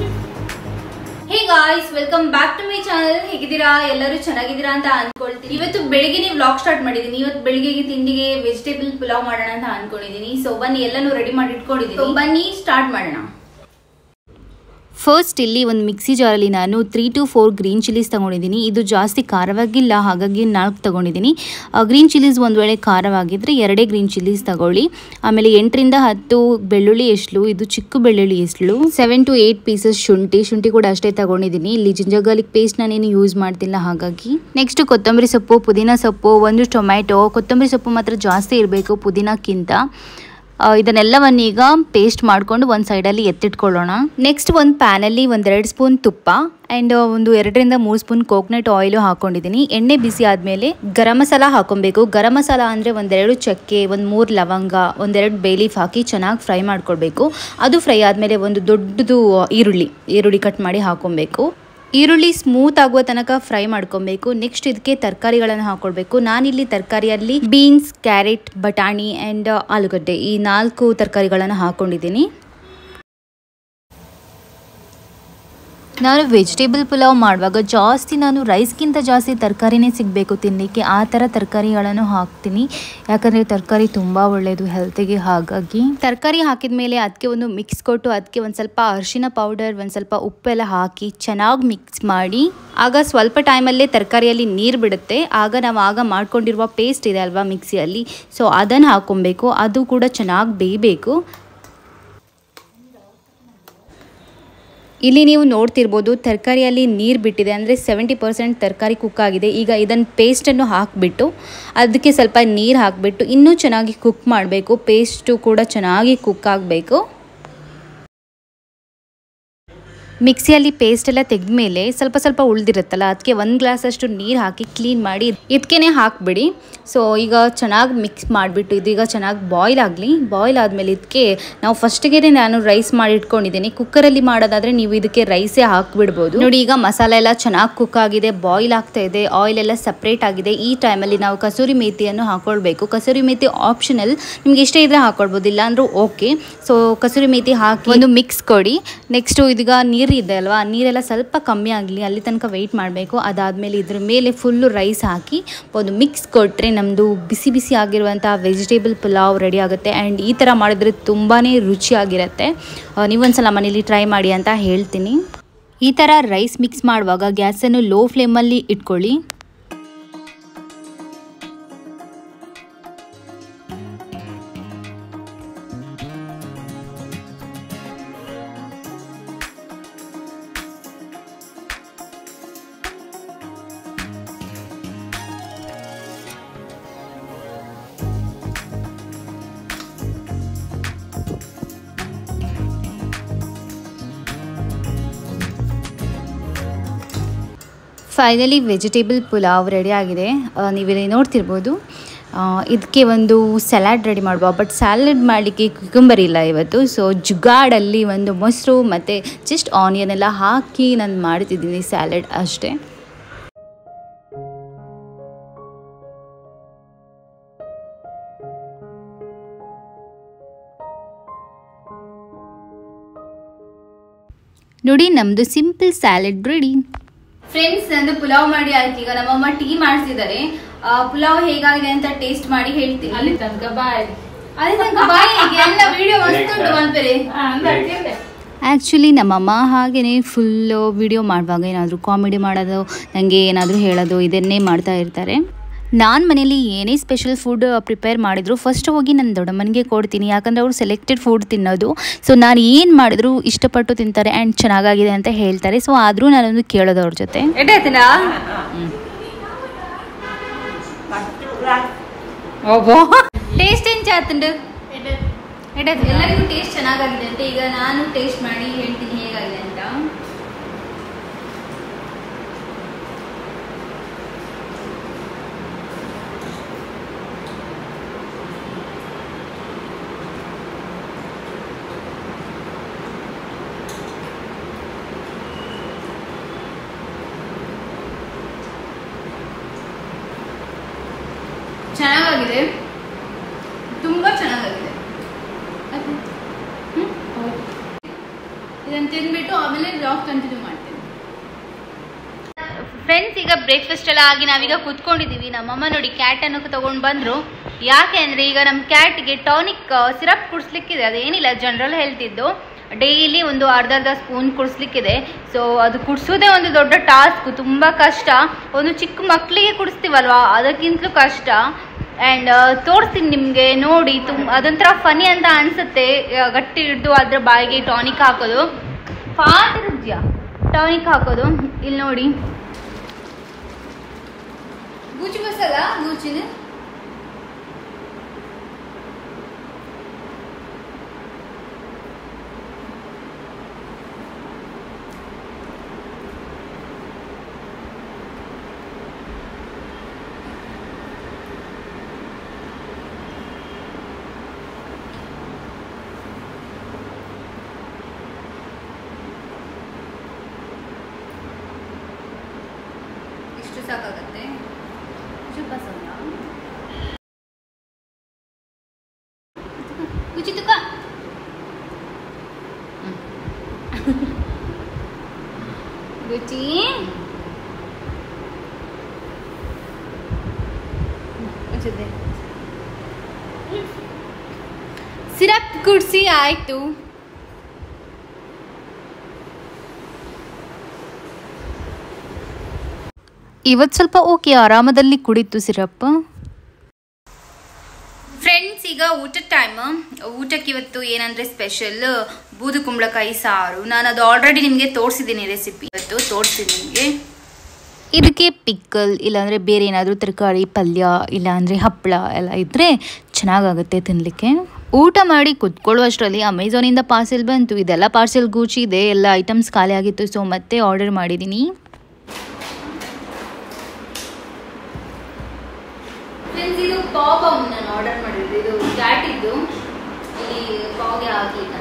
Hey guys welcome back to my channel ಹೇಗಿದ್ದೀರಾ ಎಲ್ಲರೂ ಚೆನ್ನಾಗಿದ್ದೀರಾ ಅಂತ ಅನ್ಕೊಳ್ತೀನಿ ಇವತ್ತು ಬೆಳಿಗ್ಗೆ ವ್ಲಾಗ್ ಸ್ಟಾರ್ಟ್ ಮಾಡಿದೀನಿ ಇವತ್ತು ಬೆಳಿಗ್ಗೆ ತಿಂಡಿಗೆ ವೆಜಿಟೇಬಲ್ ಪುಲಾವ್ ಮಾಡೋಣ ಅಂತ ಅನ್ಕೊಂಡಿದೀನಿ ಸೊ ಬನ್ನಿ ಎಲ್ಲಾನು ರೆಡಿ ಮಾಡಿ ಇಟ್ಕೊಂಡಿದೀನಿ So, ಬನ್ನಿ ಸ್ಟಾರ್ಟ್ ಮಾಡೋಣ ಫಸ್ಟ್ ಇಲ್ಲಿ ಒಂದು ಮಿಕ್ಸಿ ಜಾರಲ್ಲಿ ನಾನು three to four green chillies ತೊಗೊಂಡಿದ್ದೀನಿ ಇದು ಜಾಸ್ತಿ ಖಾರವಾಗಿಲ್ಲ ಹಾಗಾಗಿ ನಾಲ್ಕು ತೊಗೊಂಡಿದ್ದೀನಿ ಗ್ರೀನ್ ಚಿಲ್ಲೀಸ್ ಒಂದು ವೇಳೆ ಖಾರವಾಗಿದ್ದರೆ ಎರಡೇ ಗ್ರೀನ್ ಚಿಲ್ಲೀಸ್ ತಗೊಳ್ಳಿ ಆಮೇಲೆ ಎಂಟರಿಂದ ಹತ್ತು ಬೆಳ್ಳುಳ್ಳಿ ಎಸ್ಳು ಇದು ಚಿಕ್ಕ ಬೆಳ್ಳುಳ್ಳಿ ಎಸ್ಳು ಸೆವೆನ್ ಟು ಏಯ್ಟ್ ಪೀಸಸ್ ಶುಂಠಿ ಶುಂಠಿ ಕೂಡ ಅಷ್ಟೇ ತಗೊಂಡಿದ್ದೀನಿ ಇಲ್ಲಿ ಜಿಂಜರ್ ಗಾರ್ಲಿಕ್ ಪೇಸ್ಟ್ ನಾನೇನು ಯೂಸ್ ಮಾಡ್ತಿಲ್ಲ ಹಾಗಾಗಿ ನೆಕ್ಸ್ಟ್ ಕೊತ್ತಂಬರಿ ಸೊಪ್ಪು ಪುದೀನ ಸೊಪ್ಪು ಒಂದು ಟೊಮ್ಯಾಟೊ ಕೊತ್ತಂಬರಿ ಸೊಪ್ಪು ಮಾತ್ರ ಜಾಸ್ತಿ ಇರಬೇಕು ಪುದೀನಕ್ಕಿಂತ ಆ, ಇದನ್ನೆಲ್ಲವನ್ನೀಗ ಪೇಸ್ಟ್ ಮಾಡಿಕೊಂಡು ಒಂದು ಸೈಡಲ್ಲಿ ಎತ್ತಿಟ್ಕೊಳ್ಳೋಣ ನೆಕ್ಸ್ಟ್ ಒಂದು ಪ್ಯಾನಲ್ಲಿ ಒಂದೆರಡು ಸ್ಪೂನ್ ತುಪ್ಪ ಆ್ಯಂಡ್ ಒಂದು ಎರಡರಿಂದ ಮೂರು ಸ್ಪೂನ್ ಕೋಕೋನಟ್ ಆಯಿಲು ಹಾಕೊಂಡಿದ್ದೀನಿ ಎಣ್ಣೆ ಬಿಸಿ ಆದಮೇಲೆ ಗರಂ ಮಸಾಲ ಹಾಕೊಬೇಕು ಗರಂ ಮಸಾಲ ಅಂದರೆ ಒಂದೆರಡು ಚಕ್ಕೆ ಒಂದು ಮೂರು ಲವಂಗ ಒಂದೆರಡು ಬೇಲೀಫ್ ಹಾಕಿ ಚೆನ್ನಾಗಿ ಫ್ರೈ ಮಾಡ್ಕೊಳ್ಬೇಕು ಅದು ಫ್ರೈ ಆದಮೇಲೆ ಒಂದು ದೊಡ್ಡದು ಈರುಳ್ಳಿ ಈರುಳ್ಳಿ ಕಟ್ ಮಾಡಿ ಹಾಕೊಬೇಕು ಈರುಳ್ಳಿ ಸ್ಮೂತ್ ಆಗುವ ತನಕ ಫ್ರೈ ಮಾಡ್ಕೊಬೇಕು ನೆಕ್ಸ್ಟ್ ಇದಕ್ಕೆ ತರಕಾರಿಗಳನ್ನು ಹಾಕೊಳ್ಬೇಕು ನಾನಿಲ್ಲಿ ತರಕಾರಿಯಲ್ಲಿ ಬೀನ್ಸ್ ಕ್ಯಾರೆಟ್ ಬಟಾಣಿ ಆ್ಯಂಡ್ ಆಲೂಗಡ್ಡೆ ಈ ನಾಲ್ಕು ತರಕಾರಿಗಳನ್ನು ಹಾಕೊಂಡಿದ್ದೀನಿ ನಾನು ವೆಜಿಟೇಬಲ್ ಪುಲಾವ್ ಮಾಡುವಾಗ ಜಾಸ್ತಿ ನಾನು ರೈಸ್ಗಿಂತ ಜಾಸ್ತಿ ತರಕಾರಿನೇ ಸಿಗಬೇಕು ತಿನ್ನಲಿಕ್ಕೆ ಆ ಥರ ತರಕಾರಿಗಳನ್ನು ಹಾಕ್ತೀನಿ ಯಾಕಂದರೆ ತರಕಾರಿ ತುಂಬ ಒಳ್ಳೆಯದು ಹೆಲ್ತಿಗೆ ಹಾಗಾಗಿ ತರಕಾರಿ ಹಾಕಿದ ಮೇಲೆ ಅದಕ್ಕೆ ಒಂದು ಮಿಕ್ಸ್ ಕೊಟ್ಟು ಅದಕ್ಕೆ ಒಂದು ಸ್ವಲ್ಪ ಅರಿಶಿನ ಪೌಡರ್ ಒಂದು ಸ್ವಲ್ಪ ಉಪ್ಪೆಲ್ಲ ಹಾಕಿ ಚೆನ್ನಾಗಿ ಮಿಕ್ಸ್ ಮಾಡಿ ಆಗ ಸ್ವಲ್ಪ ಟೈಮಲ್ಲೇ ತರಕಾರಿಯಲ್ಲಿ ನೀರು ಬಿಡುತ್ತೆ ಆಗ ನಾವು ಆಗ ಮಾಡ್ಕೊಂಡಿರುವ ಪೇಸ್ಟ್ ಇದೆ ಅಲ್ವಾ ಮಿಕ್ಸಿಯಲ್ಲಿ ಸೊ ಅದನ್ನು ಹಾಕ್ಕೊಬೇಕು ಅದು ಕೂಡ ಚೆನ್ನಾಗಿ ಬೇಯಬೇಕು ಇಲ್ಲಿ ನೀವು ನೋಡ್ತಿರ್ಬೋದು ತರಕಾರಿಯಲ್ಲಿ ನೀರು ಬಿಟ್ಟಿದೆ ಅಂದರೆ ಸೆವೆಂಟಿ ಪರ್ಸೆಂಟ್ ತರಕಾರಿ ಕುಕ್ ಆಗಿದೆ ಈಗ ಇದನ್ನು ಪೇಸ್ಟನ್ನು ಹಾಕಿಬಿಟ್ಟು ಅದಕ್ಕೆ ಸ್ವಲ್ಪ ನೀರು ಹಾಕಿಬಿಟ್ಟು ಇನ್ನೂ ಚೆನ್ನಾಗಿ ಕುಕ್ ಮಾಡಬೇಕು ಪೇಸ್ಟು ಕೂಡ ಚೆನ್ನಾಗಿ ಕುಕ್ ಆಗಬೇಕು ಮಿಕ್ಸಿಯಲ್ಲಿ ಪೇಸ್ಟ್ ಎಲ್ಲ ತೆಗೆದ್ಮೇಲೆ ಸ್ವಲ್ಪ ಸ್ವಲ್ಪ ಉಳಿದಿರುತ್ತಲ್ಲ ಅದಕ್ಕೆ ಒಂದು ಗ್ಲಾಸಷ್ಟು ನೀರು ಹಾಕಿ ಕ್ಲೀನ್ ಮಾಡಿ ಇದಕ್ಕೇ ಹಾಕಿಬಿಡಿ ಸೊ ಈಗ ಚೆನ್ನಾಗಿ ಮಿಕ್ಸ್ ಮಾಡಿಬಿಟ್ಟು ಇದೀಗ ಚೆನ್ನಾಗಿ ಬಾಯ್ಲ್ ಆಗಲಿ ಬಾಯ್ಲ್ ಆದಮೇಲೆ ಇದಕ್ಕೆ ನಾವು ಫಸ್ಟಿಗೆ ನಾನು ರೈಸ್ ಮಾಡಿ ಇಟ್ಕೊಂಡಿದ್ದೀನಿ ಕುಕ್ಕರಲ್ಲಿ ಮಾಡೋದಾದರೆ ನೀವು ಇದಕ್ಕೆ ರೈಸೇ ಹಾಕ್ಬಿಡ್ಬೋದು ನೋಡಿ ಈಗ ಮಸಾಲೆ ಎಲ್ಲ ಚೆನ್ನಾಗಿ ಕುಕ್ ಆಗಿದೆ ಬಾಯ್ಲ್ ಆಗ್ತಾ ಇದೆ ಆಯಿಲ್ ಎಲ್ಲ ಸಪ್ರೇಟ್ ಆಗಿದೆ ಈ ಟೈಮಲ್ಲಿ ನಾವು ಕಸೂರಿ ಮೇಥಿಯನ್ನು ಹಾಕೊಳ್ಬೇಕು ಕಸೂರಿ ಮೇಥಿ ಆಪ್ಷನಲ್ ನಿಮ್ಗೆ ಇಷ್ಟ ಇದ್ರೆ ಹಾಕೊಳ್ಬೋದು ಇಲ್ಲ ಅಂದ್ರೂ ಓಕೆ ಸೊ ಕಸೂರಿ ಮೇಥಿ ಹಾಕಿ ಒಂದು ಮಿಕ್ಸ್ ಕೊಡಿ ನೆಕ್ಸ್ಟು ಇದೀಗ ನೀರು ಇದೆ ಅಲ್ವಾ ನೀರೆಲ್ಲ ಸ್ವಲ್ಪ ಕಮ್ಮಿ ಆಗಲಿ ಅಲ್ಲಿ ತನಕ ವೆಯ್ಟ್ ಮಾಡಬೇಕು ಅದಾದಮೇಲೆ ಇದ್ರ ಮೇಲೆ ಫುಲ್ಲು ರೈಸ್ ಹಾಕಿ ಒಂದು ಮಿಕ್ಸ್ ಕೊಟ್ಟರೆ ನಮ್ಮದು ಬಿಸಿ ಬಿಸಿ ಆಗಿರುವಂಥ ವೆಜಿಟೇಬಲ್ ಪುಲಾವ್ ರೆಡಿ ಆಗುತ್ತೆ ಆ್ಯಂಡ್ ಈ ಥರ ಮಾಡಿದ್ರೆ ತುಂಬಾ ರುಚಿಯಾಗಿರುತ್ತೆ ಆ, ನೀವೊಂದ್ಸಲ ಮನೇಲಿ ಟ್ರೈ ಮಾಡಿ ಅಂತ ಹೇಳ್ತೀನಿ ಈ ಥರ ರೈಸ್ ಮಿಕ್ಸ್ ಮಾಡುವಾಗ ಗ್ಯಾಸನ್ನು ಲೋ ಫ್ಲೇಮಲ್ಲಿ ಇಟ್ಕೊಳ್ಳಿ ಫೈನಲಿ ವೆಜಿಟೇಬಲ್ ಪುಲಾವ್ ರೆಡಿ ಆಗಿದೆ ಆ, ನೀವಿಲ್ಲಿ ನೋಡ್ತಿರ್ಬೋದು ಆ, ಇದಕ್ಕೆ ಒಂದು ಸಲಾಡ್ ರೆಡಿ ಮಾಡುವ ಬಟ್ ಸ್ಯಾಲಡ್ ಮಾಡಲಿಕ್ಕೆ ಕುಕುಂಬರ್ ಇಲ್ಲ ಇವತ್ತು ಸೊ ಜುಗಾಡಲ್ಲಿ ಒಂದು ಮೊಸರು ಮತ್ತು ಜಸ್ಟ್ ಆನಿಯನ್ ಎಲ್ಲ ಹಾಕಿ ನಾನು ಮಾಡ್ತಿದ್ದೀನಿ ಸ್ಯಾಲಡ್ ಅಷ್ಟೇ ನೋಡಿ ನಮ್ಮದು ಸಿಂಪಲ್ ಸ್ಯಾಲಡ್ ರೆಡಿ ಫ್ರೆಂಡ್ಸ್ ನಂದು ಪುಲಾವ್ ಮಾಡಿ ಆಯ್ತು ಈಗ ನಮ್ಮಮ್ಮ ಟೀ ಮಾಡಿಸಿದ್ದಾರೆ ಪುಲಾವ್ ಹೇಗಾಗಿದೆ ಅಂತ ಟೇಸ್ಟ್ ಮಾಡಿ ಹೇಳ್ತೀನಿ ಅಲ್ಲಿ ತನಕ ಬಾಯ್ ಅಲ್ಲಿ ತನಕ ಬಾಯಿ ಎಲ್ಲ ವಿಡಿಯೋ ಮಸ್ತ್ ಉಂಟು ಮಲ್ಪೆರೆ ಆ್ಯಕ್ಚುಲಿ ನಮ್ಮಮ್ಮ ಹಾಗೆಯೇ ಫುಲ್ಲು ವಿಡಿಯೋ ಮಾಡುವಾಗ ಏನಾದರೂ ಕಾಮಿಡಿ ಮಾಡೋದು ನನಗೆ ಏನಾದರೂ ಹೇಳೋದು ಇದನ್ನೇ ಮಾಡ್ತಾ ಇರ್ತಾರೆ ನಾನು ಮನೇಲಿ ಏನೇ ಸ್ಪೆಷಲ್ ಫುಡ್ ಪ್ರಿಪೇರ್ ಮಾಡಿದ್ರು ಫಸ್ಟ್ ಹೋಗಿ ನನ್ನ ದೊಡ್ಡಮ್ಮನಿಗೆ ಕೊಡ್ತೀನಿ ಯಾಕಂದರೆ ಅವರು ಸೆಲೆಕ್ಟೆಡ್ ಫುಡ್ ತಿನ್ನೋದು ಸೊ ನಾನು ಏನು ಮಾಡಿದ್ರು ಇಷ್ಟಪಟ್ಟು ತಿಂತಾರೆ ಆ್ಯಂಡ್ ಚೆನ್ನಾಗಾಗಿದೆ ಅಂತ ಹೇಳ್ತಾರೆ ಸೊ ಆದರೂ ನಾನೊಂದು ಕೇಳೋದು ಅವ್ರ ಜೊತೆ ಎಡ್ಡಾಯ್ತನಾ ಟೇಸ್ಟ್ ಏನ್ ಚಾತುಂಡು ಎಡ್ಡಾಯ್ತು ಎಲ್ಲರಿಗೂ ಟೇಸ್ಟ್ ಚೆನ್ನಾಗಾಗಿದೆ ಅಂತ ಈಗ ನಾನು ಟೇಸ್ಟ್ ಮಾಡಿ ಹೇಳ್ತೀನಿ ಹೇಗಾಗಿದೆ ಅಂತ ಚೆನ್ನಾಗಾಗಿದೆ ತುಂಬಾ ಚೆನ್ನಾಗಾಗಿದೆ ಹ್ಮ್? ಇದನ್ನು ತಿಂದ್ಬಿಟ್ಟು ಆಮೇಲೆ ಬ್ಲಾಗ್ ಕಂಟಿನ್ಯೂ ಮಾಡ್ತೀನಿ ಫ್ರೆಂಡ್ಸ್ ಈಗ ಬ್ರೇಕ್ಫಾಸ್ಟ್ ಎಲ್ಲ ಆಗಿ ನಾವೀಗ ಕುತ್ಕೊಂಡಿದ್ದೀವಿ ನಮ್ಮಮ್ಮ ನೋಡಿ ಕ್ಯಾಟ್ ಅನ್ನು ತಗೊಂಡು ಬಂದ್ರು ಯಾಕೆ ಅಂದ್ರೆ ಈಗ ನಮ್ಮ ಕ್ಯಾಟ್ಗೆ ಟಾನಿಕ್ ಸಿರಪ್ ಕುಡಿಸ್ಲಿಕ್ಕಿದೆ ಅದೇನಿಲ್ಲ ಜನರಲ್ ಹೆಲ್ತ್ ಇದ್ದು ಡೈಲಿ ಒಂದು ಅರ್ಧ ಅರ್ಧ ಸ್ಪೂನ್ ಕುಡಿಸ್ಲಿಕ್ಕಿದೆ ಸೊ ಅದು ಕುಡಿಸೋದೇ ಒಂದು ದೊಡ್ಡ ಟಾಸ್ಕ್ ತುಂಬ ಕಷ್ಟ ಒಂದು ಚಿಕ್ಕ ಮಕ್ಕಳಿಗೆ ಕುಡಿಸ್ತೀವಲ್ವಾ ಅದಕ್ಕಿಂತಲೂ ಕಷ್ಟ ಆ್ಯಂಡ್ ತೋರಿಸ್ತೀನಿ ನಿಮಗೆ ನೋಡಿ ತುಂಬ ಅದೊಂಥರ ಫನಿ ಅಂತ ಅನಿಸುತ್ತೆ ಗಟ್ಟಿ ಹಿಡಿದು ಅದ್ರ ಬಾಯಿಗೆ ಟಾನಿಕ್ ಹಾಕೋದು ಫಾಸ್ಟ್ ರುಚಿಯ ಟಾನಿಕ್ ಹಾಕೋದು ಇಲ್ಲಿ ನೋಡಿ ಗೂಚಿ ಮಸಾಲ ಗೂಚಿನ ಇಷ್ಟು ಸಾಕಾಗತ್ತೆ ಸ್ವಲ್ಪ ಸ್ವಲ್ಪ ಗುಚಿ ತುಕ ಗುಚಿ ಸಿರಪ್ ಕುಡಿಸಿ ಆಯ್ತು ಇವತ್ತು ಸ್ವಲ್ಪ ಓಕೆ ಆರಾಮದಲ್ಲಿ ಕುಡಿತು ಸಿರಪ್ ಫ್ರೆಂಡ್ಸ್ ಈಗ ಊಟದ ಟೈಮ್ ಊಟಕ್ಕೆ ಇವತ್ತು ಏನಂದ್ರೆ ಸ್ಪೆಷಲ್ ಬೂದು ಕುಂಬಳಕಾಯಿ ಸಾರು ನಾನು ಅದು ಆಲ್ರೆಡಿ ನಿಮಗೆ ತೋರಿಸಿದ್ದೀನಿ ರೆಸಿಪಿ ಇವತ್ತು ತೋರಿಸ್ತೀನಿ ನಿಮಗೆ ಇದಕ್ಕೆ ಪಿಕ್ಕಲ್ ಇಲ್ಲಾಂದರೆ ಬೇರೆ ಏನಾದರೂ ತರಕಾರಿ ಪಲ್ಯ ಇಲ್ಲಾಂದರೆ ಹಪ್ಪಳ ಎಲ್ಲ ಇದ್ದರೆ ಚೆನ್ನಾಗಾಗುತ್ತೆ ತಿನ್ನಲಿಕ್ಕೆ ಊಟ ಮಾಡಿ ಕುತ್ಕೊಳ್ಳುವಷ್ಟರಲ್ಲಿ ಅಮೆಝಾನಿಂದ ಪಾರ್ಸೆಲ್ ಬಂತು ಇದೆಲ್ಲ ಪಾರ್ಸೆಲ್ ಗೂಚಿ ಇದೆ ಎಲ್ಲ ಐಟಮ್ಸ್ ಖಾಲಿ ಆಗಿತ್ತು ಸೊ ಮತ್ತೆ ಆರ್ಡರ್ ಮಾಡಿದ್ದೀನಿ ಫ್ರೆಂಡ್ಸ್ ಇದು ಪಾವ್ ಬಾಂಬ್ ನಾನು ಆರ್ಡರ್ ಮಾಡಿದ್ದು ಇದು ಕ್ಯಾಟ್ ಇದ್ದು ಇಲ್ಲಿ ಪಾವ್ಗೆ ಹಾಕ್ಲಿಕ್ಕಂತ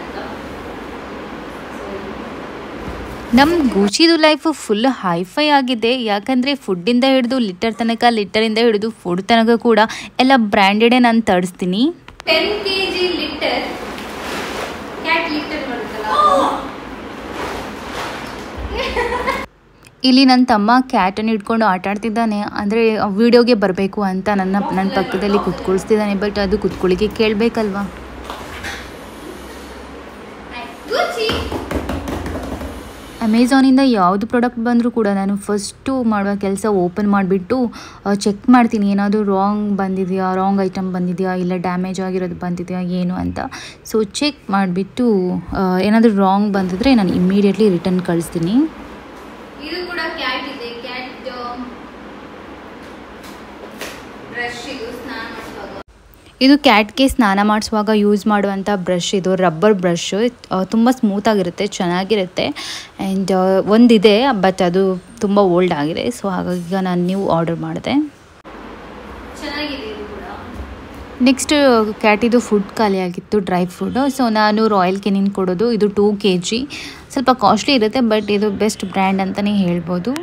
ನಮ್ಮ ಗೂಚಿದು ಲೈಫು ಫುಲ್ ಹೈಫೈ ಆಗಿದೆ ಯಾಕಂದರೆ ಫುಡ್ಡಿಂದ ಹಿಡಿದು ಲಿಟರ್ ತನಕ ಲಿಟರಿಂದ ಹಿಡಿದು ಫುಡ್ ತನಕ ಕೂಡ ಎಲ್ಲ ಬ್ರ್ಯಾಂಡೆಡೇ ನಾನು ತರಿಸ್ತೀನಿ ten K G litre cat litre ಬರುತ್ತಲ್ಲ ಇಲ್ಲಿ ನನ್ನ ತಮ್ಮ ಕ್ಯಾಟನ್ನು ಹಿಡ್ಕೊಂಡು ಆಟ ಆಡ್ತಿದ್ದಾನೆ ಅಂದರೆ ವಿಡಿಯೋಗೆ ಬರಬೇಕು ಅಂತ ನನ್ನ ನನ್ನ ಪಕ್ಕದಲ್ಲಿ ಕುತ್ಕೊಳಿಸ್ತಿದ್ದಾನೆ ಬಟ್ ಅದು ಕುತ್ಕೊಳ್ಳಿಕ್ಕೆ ಕೇಳಬೇಕಲ್ವಾ ಗುಚಿ ಅಮೆಝಾನಿಂದ ಯಾವುದು ಪ್ರಾಡಕ್ಟ್ ಬಂದರೂ ಕೂಡ ನಾನು ಫಸ್ಟು ಮಾಡುವ ಕೆಲಸ ಓಪನ್ ಮಾಡಿಬಿಟ್ಟು ಚೆಕ್ ಮಾಡ್ತೀನಿ ಏನಾದರೂ ರಾಂಗ್ ಬಂದಿದೆಯಾ ರಾಂಗ್ ಐಟಮ್ ಬಂದಿದೆಯಾ ಇಲ್ಲ ಡ್ಯಾಮೇಜ್ ಆಗಿರೋದು ಬಂದಿದೆಯಾ ಏನು ಅಂತ ಸೊ ಚೆಕ್ ಮಾಡಿಬಿಟ್ಟು ಏನಾದರೂ ರಾಂಗ್ ಬಂದಿದ್ರೆ ನಾನು ಇಮ್ಮಿಡಿಯೇಟ್ಲಿ ರಿಟರ್ನ್ ಕಳಿಸ್ತೀನಿ ಇದು ಕೂಡ ಕ್ಯಾಟ್ ಇದೆ ಕ್ಯಾಟ್ ಬ್ರಷ್ ಇದು ಸ್ನಾನ ಮಾಡಿಸುವಾಗ ಇದು ಕ್ಯಾಟ್ಗೆ ಸ್ನಾನ ಮಾಡಿಸುವಾಗ ಯೂಸ್ ಮಾಡುವಂಥ ಬ್ರಷ್ ಇದು ರಬ್ಬರ್ ಬ್ರಷ್ ತುಂಬ ಸ್ಮೂತಾಗಿರುತ್ತೆ ಚೆನ್ನಾಗಿರುತ್ತೆ ಆ್ಯಂಡ್ ಒಂದಿದೆ ಬಟ್ ಅದು ತುಂಬ ಓಲ್ಡ್ ಆಗಿದೆ ಸೊ ಹಾಗಾಗಿ ಈಗ ನಾನು ನ್ಯೂ ಆರ್ಡರ್ ಮಾಡಿದೆ ಚೆನ್ನಾಗಿದೆ ಇದು ಕೂಡ ನೆಕ್ಸ್ಟ್ ಕ್ಯಾಟಿದು ಫುಡ್ ಖಾಲಿ ಆಗಿತ್ತು ಡ್ರೈ ಫುಡ್ ಸೊ ನಾನು ರಾಯಲ್ ಕೆನಿನ್ ಕೊಡೋದು ಇದು ಟೂ ಕೆ ಜಿ ಸ್ವಲ್ಪ ಕಾಸ್ಟ್ಲಿ ಇರುತ್ತೆ ಬಟ್ ಇದು ಬೆಸ್ಟ್ ಬ್ರ್ಯಾಂಡ್ ಅಂತಲೇ ಹೇಳ್ಬೋದು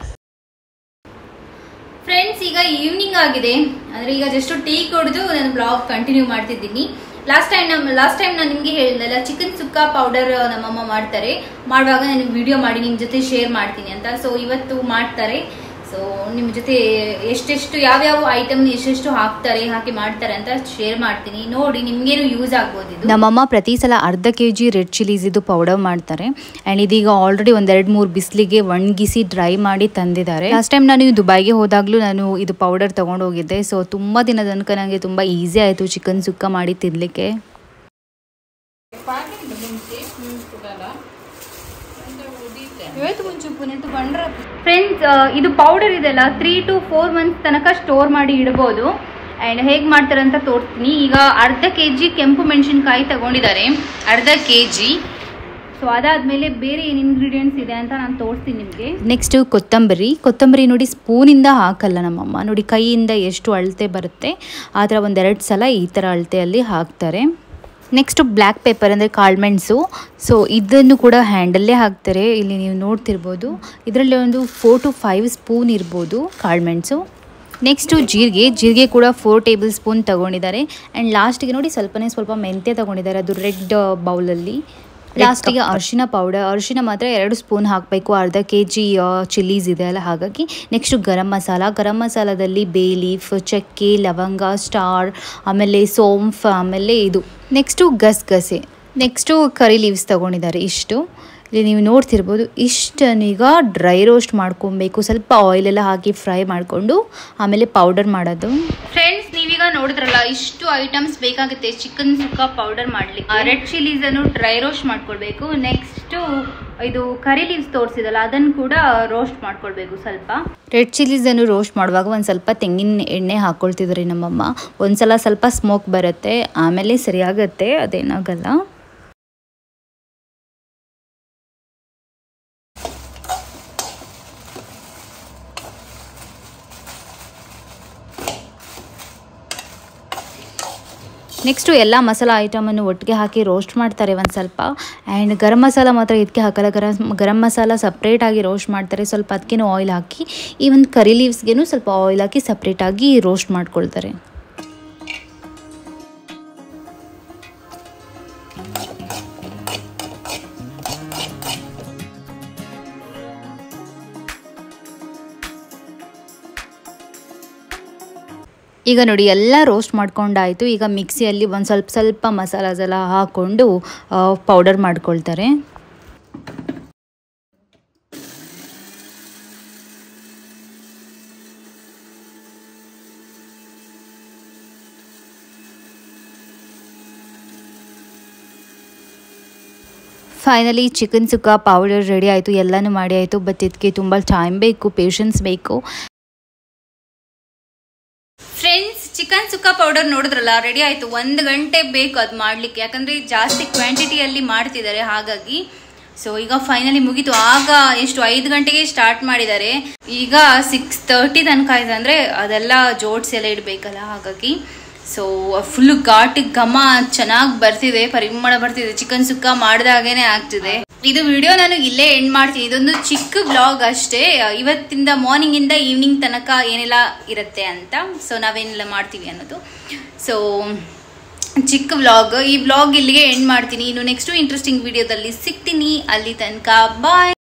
ಫ್ರೆಂಡ್ಸ್ ಈಗ ಈವ್ನಿಂಗ್ ಆಗಿದೆ ಅಂದ್ರೆ ಈಗ ಜಸ್ಟ್ ಟೀ ಕುಡಿದು ನಾನು ಬ್ಲಾಗ್ ಕಂಟಿನ್ಯೂ ಮಾಡ್ತಿದ್ದೀನಿ ಲಾಸ್ಟ್ ಟೈಮ್ ನಮ್ಮ ಲಾಸ್ಟ್ ಟೈಮ್ ನಾನು ನಿಮಗೆ ಹೇಳಿದ್ನಲ್ಲ ಚಿಕನ್ ಸುಕ್ಕ ಪೌಡರ್ ನಮ್ಮಮ್ಮ ಮಾಡ್ತಾರೆ ಮಾಡುವಾಗ ನಾನು ವಿಡಿಯೋ ಮಾಡಿ ನಿಮ್ಮ ಜೊತೆ ಶೇರ್ ಮಾಡ್ತೀನಿ ಅಂತ ಸೊ ಇವತ್ತು ಮಾಡ್ತಾರೆ ಸೊ ನಿಮ್ಮ ಜೊತೆ ಎಷ್ಟೆಷ್ಟು ಯಾವ್ಯಾವ ಐಟಮ್ ಎಷ್ಟೆಷ್ಟು ಹಾಕ್ತಾರೆ ಹಾಕಿ ಮಾಡ್ತಾರೆ ಅಂತ ಶೇರ್ ಮಾಡ್ತೀನಿ ನೋಡಿ ನಿಮ್ಗೇನು ಯೂಸ್ ಆಗ್ಬೋದು ಇದು ನಮ್ಮಮ್ಮ ಪ್ರತಿ ಸಲ ಅರ್ಧ ಕೆ ಜಿ ರೆಡ್ ಚಿಲ್ಲೀಸ್ ಇದು ಪೌಡರ್ ಮಾಡ್ತಾರೆ ಆ್ಯಂಡ್ ಇದೀಗ ಆಲ್ರೆಡಿ ಒಂದೆರಡು ಮೂರು ಬಿಸಿಲಿಗೆ ಒಣಗಿಸಿ ಡ್ರೈ ಮಾಡಿ ತಂದಿದ್ದಾರೆ ಲಾಸ್ಟ್ ಟೈಮ್ ನಾನು ದುಬೈಗೆ ಹೋದಾಗಲೂ ನಾನು ಇದು ಪೌಡರ್ ತೊಗೊಂಡು ಹೋಗಿದ್ದೆ ಸೊ ತುಂಬ ದಿನದ ತನಕ ನನಗೆ ತುಂಬ ಈಸಿ ಆಯಿತು ಚಿಕನ್ ಸುಕ್ಕ ಮಾಡಿ ತಿನ್ನಲಿಕ್ಕೆ ಫ್ರೆಂಡ್ಸ್ ಇದು ಪೌಡರ್ ಇದೆಲ್ಲ ತ್ರೀ ಟು ಫೋರ್ ಮಂತ್ಸ್ ತನಕ ಸ್ಟೋರ್ ಮಾಡಿ ಇಡ್ಬೋದು ಆ್ಯಂಡ್ ಹೇಗೆ ಮಾಡ್ತಾರೆ ಅಂತ ತೋರಿಸ್ತೀನಿ ಈಗ ಅರ್ಧ ಕೆ ಜಿ ಕೆಂಪು ಮೆಣಸಿನ್ಕಾಯಿ ತಗೊಂಡಿದ್ದಾರೆ ಅರ್ಧ ಕೆ ಜಿ ಸೊ ಅದಾದಮೇಲೆ ಬೇರೆ ಏನು ಇಂಗ್ರೀಡಿಯೆಂಟ್ಸ್ ಇದೆ ಅಂತ ನಾನು ತೋರಿಸ್ತೀನಿ ನಿಮಗೆ ನೆಕ್ಸ್ಟ್ ಕೊತ್ತಂಬರಿ ಕೊತ್ತಂಬರಿ ನೋಡಿ ಸ್ಪೂನಿಂದ ಹಾಕಲ್ಲ ನಮ್ಮಮ್ಮ ನೋಡಿ ಕೈಯಿಂದ ಎಷ್ಟು ಅಳತೆ ಬರುತ್ತೆ ಆ ಥರ ಒಂದೆರಡು ಸಲ ಈ ಥರ ಅಳತೆಯಲ್ಲಿ ಹಾಕ್ತಾರೆ ನೆಕ್ಸ್ಟ್ ಬ್ಲ್ಯಾಕ್ ಪೇಪರ್ ಅಂದರೆ ಕಾಳುಮೆಣಸು ಸೊ ಇದನ್ನು ಕೂಡ ಹ್ಯಾಂಡಲ್ಲೇ ಹಾಕ್ತಾರೆ ಇಲ್ಲಿ ನೀವು ನೋಡ್ತಿರ್ಬೋದು ಇದರಲ್ಲಿ ಒಂದು ಫೋರ್ ಟು ಫೈವ್ ಸ್ಪೂನ್ ಇರ್ಬೋದು ಕಾಳುಮೆಣಸು ನೆಕ್ಸ್ಟು ಜೀರಿಗೆ ಜೀರಿಗೆ ಕೂಡ ಫೋರ್ ಟೇಬಲ್ ಸ್ಪೂನ್ ತಗೊಂಡಿದ್ದಾರೆ ಆ್ಯಂಡ್ ಲಾಸ್ಟಿಗೆ ನೋಡಿ ಸ್ವಲ್ಪನೇ ಸ್ವಲ್ಪ ಮೆಂತ್ಯ ತಗೊಂಡಿದ್ದಾರೆ ಅದು ರೆಡ್ ಬೌಲಲ್ಲಿ ಲಾಸ್ಟಿಗೆ ಅರಿಶಿನ ಪೌಡರ್ ಅರಿಶಿನ ಮಾತ್ರ ಎರಡು ಸ್ಪೂನ್ ಹಾಕಬೇಕು ಅರ್ಧ ಕೆ ಜಿ ಚಿಲ್ಲೀಸ್ ಇದೆ ಅಲ್ಲ ಹಾಗಾಗಿ ನೆಕ್ಸ್ಟು ಗರಂ ಮಸಾಲ ಗರಂ ಮಸಾಲದಲ್ಲಿ ಬೇ ಲೀಫ್ ಚಕ್ಕೆ ಲವಂಗ ಸ್ಟಾರ್ ಆಮೇಲೆ ಸೋಂಫ್ ಆಮೇಲೆ ಇದು ನೆಕ್ಸ್ಟು ಗಸಗಸೆ ನೆಕ್ಸ್ಟು ಕರಿ ಲೀವ್ಸ್ ತೊಗೊಂಡಿದ್ದಾರೆ ಇಷ್ಟು ಇಲ್ಲಿ ನೀವು ನೋಡ್ತಿರ್ಬೋದು ಇಷ್ಟನ್ನೀಗ ಡ್ರೈ ರೋಸ್ಟ್ ಮಾಡ್ಕೊಬೇಕು ಸ್ವಲ್ಪ ಆಯಿಲ್ ಎಲ್ಲ ಹಾಕಿ ಫ್ರೈ ಮಾಡಿಕೊಂಡು ಆಮೇಲೆ ಪೌಡರ್ ಮಾಡೋದು ಫ್ರೆಂಡ್ಸ್ ನೀವೀಗ ನೋಡಿದ್ರಲ್ಲ ಇಷ್ಟು ಐಟಮ್ಸ್ ಬೇಕಾಗುತ್ತೆ ಚಿಕನ್ ಸುಕ್ಕ ಪೌಡರ್ ಮಾಡ್ಲಿಕ್ಕೆ ರೆಡ್ ಚಿಲ್ಲೀಸ್ ಅನ್ನು ಡ್ರೈ ರೋಸ್ಟ್ ಮಾಡ್ಕೊಳ್ಬೇಕು ನೆಕ್ಸ್ಟ್ ಇದು ಕರಿ ಲೀವ್ಸ್ ತೋರಿಸಿದಲ್ಲ ಅದನ್ನು ಕೂಡ ರೋಸ್ಟ್ ಮಾಡ್ಕೊಳ್ಬೇಕು ಸ್ವಲ್ಪ ರೆಡ್ ಚಿಲ್ಲೀಸನ್ನು ರೋಸ್ಟ್ ಮಾಡುವಾಗ ಒಂದು ಸ್ವಲ್ಪ ತೆಂಗಿನ ಎಣ್ಣೆ ಹಾಕ್ಕೊಳ್ತಿದ್ರಿ ನಮ್ಮಮ್ಮ ಒಂದ್ಸಲ ಸ್ವಲ್ಪ ಸ್ಮೋಕ್ ಬರುತ್ತೆ ಆಮೇಲೆ ಸರಿಯಾಗತ್ತೆ ಅದೇನಾಗಲ್ಲ ನೆಕ್ಸ್ಟು ಎಲ್ಲ ಮಸಾಲ ಐಟಮನ್ನು ಒಟ್ಟಿಗೆ ಹಾಕಿ ರೋಸ್ಟ್ ಮಾಡ್ತಾರೆ ಒಂದು ಸ್ವಲ್ಪ ಆ್ಯಂಡ್ ಗರಂ ಮಸಾಲ ಮಾತ್ರ ಇದಕ್ಕೆ ಹಾಕಲ್ಲ ಗರಂ ಗರಂ ಮಸಾಲ ಸಪ್ರೇಟಾಗಿ ರೋಸ್ಟ್ ಮಾಡ್ತಾರೆ ಸ್ವಲ್ಪ ಅದಕ್ಕೇನು ಆಯಿಲ್ ಹಾಕಿ ಈ ಒಂದು ಕರಿ ಲೀವ್ಸ್ಗೇನು ಸ್ವಲ್ಪ ಆಯಿಲ್ ಹಾಕಿ ಸಪ್ರೇಟಾಗಿ ರೋಸ್ಟ್ ಮಾಡ್ಕೊಳ್ತಾರೆ ಈಗ ನೋಡಿ ಎಲ್ಲ ರೋಸ್ಟ್ ಮಾಡ್ಕೊಂಡಾಯಿತು ಈಗ ಮಿಕ್ಸಿಯಲ್ಲಿ ಒಂದು ಸ್ವಲ್ಪ ಸ್ವಲ್ಪ ಮಸಾಲಾಸ್ ಎಲ್ಲ ಹಾಕ್ಕೊಂಡು ಪೌಡರ್ ಮಾಡ್ಕೊಳ್ತಾರೆ finally chicken sukka powder ready ಆಯಿತು ಎಲ್ಲನೂ ಮಾಡಿ ಆಯಿತು ಬಟ್ ಇದಕ್ಕೆ ತುಂಬ ಟೈಮ್ ಬೇಕು ಪೇಷನ್ಸ್ ಬೇಕು ಫ್ರೆಂಡ್ಸ್ ಚಿಕನ್ ಸುಕ್ಕ ಪೌಡರ್ ನೋಡಿದ್ರಲ್ಲ ರೆಡಿ ಆಯ್ತು ಒಂದು ಗಂಟೆ ಬೇಕು ಅದು ಮಾಡ್ಲಿಕ್ಕೆ ಯಾಕಂದ್ರೆ ಜಾಸ್ತಿ ಕ್ವಾಂಟಿಟಿಯಲ್ಲಿ ಮಾಡ್ತಿದ್ದಾರೆ ಹಾಗಾಗಿ ಸೊ ಈಗ ಫೈನಲಿ ಮುಗೀತು ಆಗ ಎಷ್ಟು ಐದು ಗಂಟೆಗೆ ಸ್ಟಾರ್ಟ್ ಮಾಡಿದ್ದಾರೆ ಈಗ ಸಿಕ್ಸ್ ತರ್ಟಿ ತನಕ ಇದೆ ಅಂದ್ರೆ ಅದೆಲ್ಲ ಜೋಡಿಸಿ ಎಲ್ಲ ಇಡಬೇಕಲ್ಲ ಹಾಗಾಗಿ ಸೊ ಫುಲ್ ಘಾಟಿ ಘಮ ಚೆನ್ನಾಗಿ ಬರ್ತಿದೆ ಪರಿಮಳ ಬರ್ತಿದೆ ಚಿಕನ್ ಸುಕ್ಕ ಮಾಡಿದಾಗೇನೆ ಆಗ್ತಿದೆ ಇದು ವಿಡಿಯೋ ನಾನು ಇಲ್ಲೇ ಎಂಡ್ ಮಾಡ್ತೀನಿ ಇದೊಂದು ಚಿಕ್ಕ ಬ್ಲಾಗ್ ಅಷ್ಟೇ ಇವತ್ತಿಂದ ಮಾರ್ನಿಂಗ್ ಇಂದ ಈವ್ನಿಂಗ್ ತನಕ ಏನೆಲ್ಲ ಇರುತ್ತೆ ಅಂತ ಸೊ ನಾವೇನೆಲ್ಲ ಮಾಡ್ತೀವಿ ಅನ್ನೋದು ಸೊ ಚಿಕ್ಕ ವ್ಲಾಗ್ ಈ ವ್ಲಾಗ್ ಇಲ್ಲಿಗೆ ಎಂಡ್ ಮಾಡ್ತೀನಿ ಇನ್ನು ನೆಕ್ಸ್ಟ್ ಇಂಟ್ರೆಸ್ಟಿಂಗ್ ವಿಡಿಯೋದಲ್ಲಿ ಸಿಗ್ತೀನಿ ಅಲ್ಲಿ ತನಕ ಬಾಯ್